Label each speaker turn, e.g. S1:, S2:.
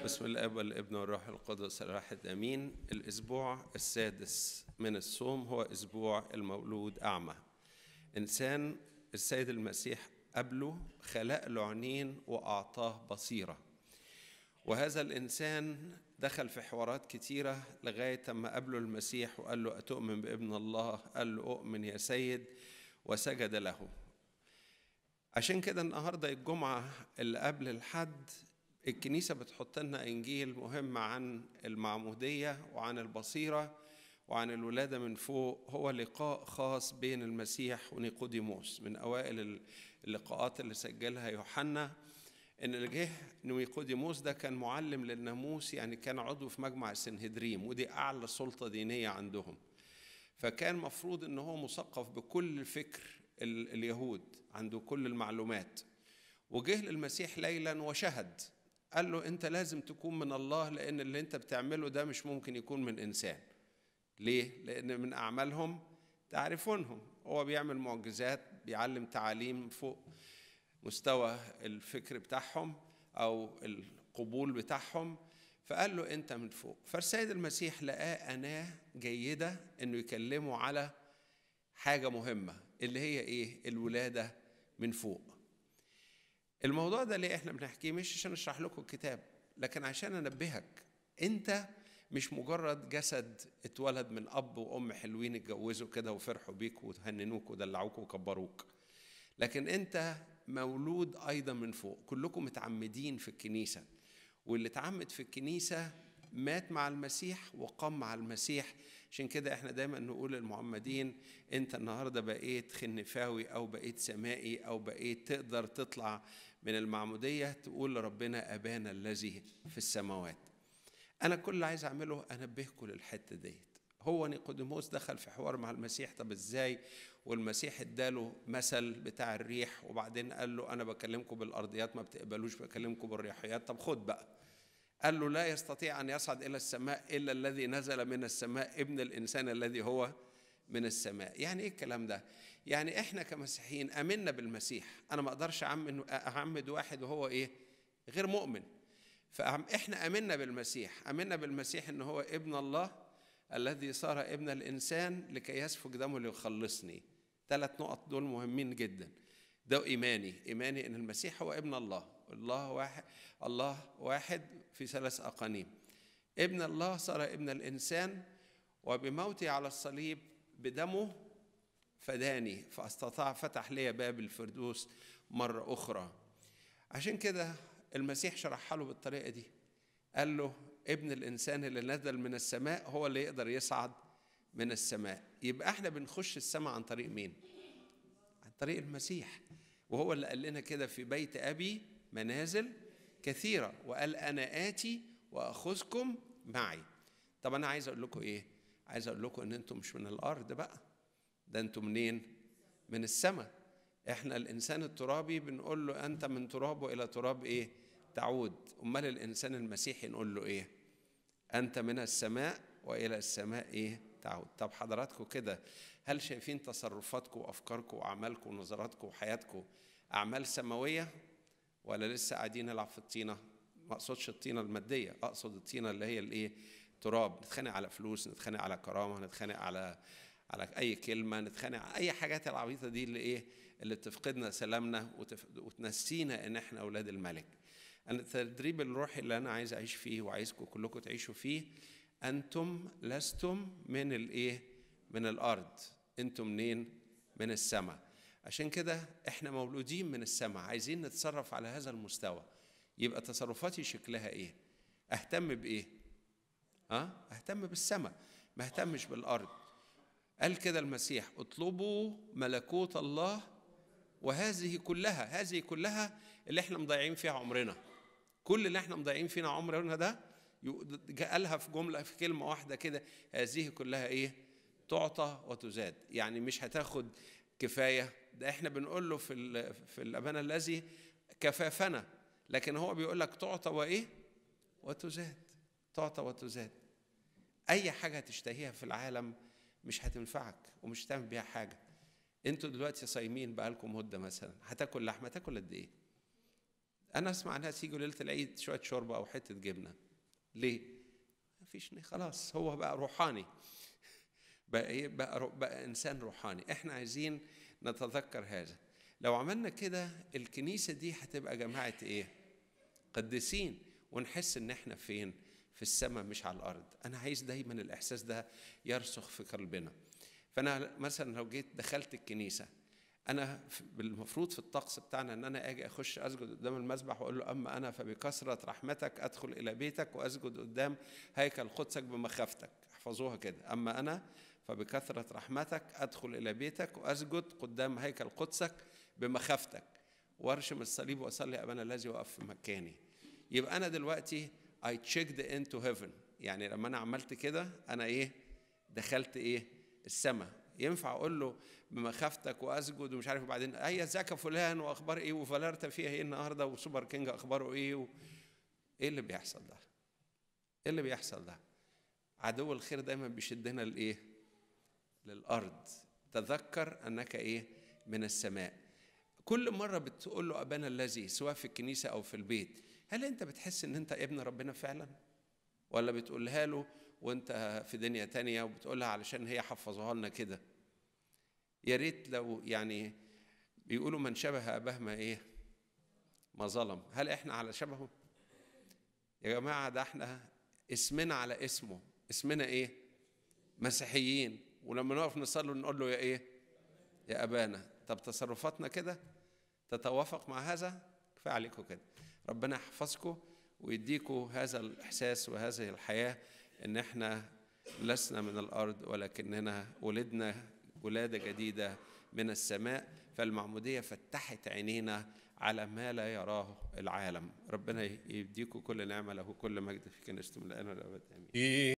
S1: بسم الاب والابن والروح القدس الواحد امين الاسبوع السادس من الصوم هو اسبوع المولود اعمى انسان السيد المسيح قبله خلق له عينين واعطاه بصيره وهذا الانسان دخل في حوارات كتيره لغايه اما قابله المسيح وقال له اتؤمن بابن الله قال له اؤمن يا سيد وسجد له عشان كده النهارده الجمعه اللي قبل الحد الكنيسة بتحط لنا إنجيل مهم عن المعمودية وعن البصيرة وعن الولادة من فوق هو لقاء خاص بين المسيح ونيقوديموس من أوائل اللقاءات اللي سجلها يوحنا إن اللي جه نيقوديموس ده كان معلم للناموس يعني كان عضو في مجمع السنهدريم ودي أعلى سلطة دينية عندهم فكان مفروض إن هو مثقف بكل فكر اليهود عنده كل المعلومات وجه للمسيح ليلا وشهد قال له انت لازم تكون من الله لان اللي انت بتعمله ده مش ممكن يكون من انسان ليه لان من اعمالهم تعرفونهم هو بيعمل معجزات بيعلم تعاليم فوق مستوى الفكر بتاعهم او القبول بتاعهم فقال له انت من فوق فالسيد المسيح لقاه اناه جيده انه يكلمه على حاجه مهمه اللي هي ايه الولاده من فوق الموضوع ده ليه احنا بنحكيه مش عشان اشرح لكم الكتاب لكن عشان انبهك انت مش مجرد جسد اتولد من اب وام حلوين اتجوزوا كده وفرحوا بيك وهننوك ودلعوك وكبروك لكن انت مولود ايضا من فوق كلكم متعمدين في الكنيسه واللي اتعمد في الكنيسه مات مع المسيح وقام مع المسيح عشان كده احنا دايما نقول للمعمدين انت النهارده بقيت خنفاوي او بقيت سمائي او بقيت تقدر تطلع من المعموديه تقول لربنا ابانا الذي في السماوات انا كل اللي عايز اعمله انبهكم للحته ديت هو نيقوديموس دخل في حوار مع المسيح طب ازاي والمسيح اداله مثل بتاع الريح وبعدين قال له انا بكلمكم بالارضيات ما بتقبلوش بكلمكم بالرياحيات طب خد بقى قال له لا يستطيع ان يصعد الى السماء الا الذي نزل من السماء ابن الانسان الذي هو من السماء يعني ايه الكلام ده يعني احنا كمسيحيين امنا بالمسيح انا ما اقدرش اعمد اعمد واحد وهو ايه غير مؤمن فاحنا امنا بالمسيح امنا بالمسيح ان هو ابن الله الذي صار ابن الانسان لكي يسفك دمه ليخلصني ثلاث نقط دول مهمين جدا ده ايماني ايماني ان المسيح هو ابن الله الله واحد الله واحد في ثلاث اقانيم ابن الله صار ابن الانسان وبموته على الصليب بدمه فداني فاستطاع فتح لي باب الفردوس مره اخرى عشان كده المسيح شرحها له بالطريقه دي قال له ابن الانسان اللي نزل من السماء هو اللي يقدر يصعد من السماء يبقى احنا بنخش السماء عن طريق مين عن طريق المسيح وهو اللي قال لنا كده في بيت ابي منازل كثيره وقال انا اتي واخذكم معي طب انا عايز اقول لكم ايه عايز اقول لكم ان انتم مش من الارض بقى ده انتم منين من السماء احنا الانسان الترابي بنقول له انت من تراب والى تراب ايه تعود امال الانسان المسيحي نقول له ايه انت من السماء والى السماء ايه تعود طب حضراتكم كده هل شايفين تصرفاتكم وافكاركم واعمالكم ونظراتكم وحياتكم اعمال سماويه ولا لسه قاعدين نلعب في الطينه ما اقصدش الطينه الماديه اقصد الطينه اللي هي الايه تراب نتخانق على فلوس نتخانق على كرامه نتخانق على على اي كلمه نتخانق على اي حاجات العبيطه دي اللي ايه اللي تفقدنا سلامنا وتف... وتنسينا ان احنا اولاد الملك أنا التدريب الروحي اللي انا عايز اعيش فيه وعايزكم كلكم تعيشوا فيه انتم لستم من الايه من الارض انتم منين من السماء عشان كده احنا مولودين من السماء عايزين نتصرف على هذا المستوى يبقى تصرفاتي شكلها ايه اهتم بايه ها أه؟ اهتم بالسماء ما اهتمش بالارض قال كده المسيح اطلبوا ملكوت الله وهذه كلها هذه كلها اللي احنا مضيعين فيها عمرنا كل اللي احنا مضيعين فينا عمرنا ده قالها في جمله في كلمه واحده كده هذه كلها ايه تعطى وتزاد يعني مش هتاخد كفايه ده احنا بنقول له في في الابانا الذي كفافنا لكن هو بيقول لك تعطى وايه وتزاد تعطى وتزاد اي حاجه هتشتهيها في العالم مش هتنفعك ومش هتعمل بيها حاجه انتوا دلوقتي صايمين بقالكم مده مثلا هتاكل لحمه تاكل قد ايه انا اسمع ناس يجوا ليله العيد شويه شوربه او حته جبنه ليه مفيش خلاص هو بقى روحاني بقى ايه بقى, رو بقى انسان روحاني احنا عايزين نتذكر هذا لو عملنا كده الكنيسه دي هتبقى جماعه ايه قديسين ونحس ان احنا فين في السماء مش على الارض انا عايز دايما الاحساس ده يرسخ في قلبنا فانا مثلا لو جيت دخلت الكنيسه انا المفروض في الطقس بتاعنا ان انا اجي اخش اسجد قدام المسبح واقول له اما انا فبكثره رحمتك ادخل الى بيتك واسجد قدام هيكل قدسك بمخافتك احفظوها كده اما انا فبكثره رحمتك ادخل الى بيتك واسجد قدام هيكل قدسك بمخافتك وارشم الصليب واصلي ابانا الذي وقف في مكاني يبقى انا دلوقتي I checked into heaven يعني لما انا عملت كده انا ايه دخلت ايه السماء ينفع اقول له بمخافتك واسجد ومش عارف وبعدين هيا ازيك فلان واخبار ايه وفلارتا فيها ايه النهارده وسوبر كينج اخباره ايه و... ايه اللي بيحصل ده؟ ايه اللي بيحصل ده؟ عدو الخير دايما بيشدنا لايه؟ للارض تذكر انك ايه؟ من السماء كل مره بتقول له ابانا الذي سواء في الكنيسه او في البيت هل انت بتحس ان انت ابن ربنا فعلا؟ ولا بتقولها له وانت في دنيا تانية وبتقولها علشان هي حفظوها لنا كده يا ريت لو يعني بيقولوا من شبه اباه ما ايه ما ظلم هل احنا على شبهه يا جماعه ده احنا اسمنا على اسمه اسمنا ايه مسيحيين ولما نقف نصلي نقول له يا ايه يا ابانا طب تصرفاتنا كده تتوافق مع هذا كفايه عليكم كده ربنا يحفظكم ويديكم هذا الاحساس وهذه الحياه ان احنا لسنا من الارض ولكننا ولدنا ولاده جديده من السماء فالمعموديه فتحت عينينا على ما لا يراه العالم ربنا يديكم كل نعمه له كل مجد في كنيسته من الان والابد امين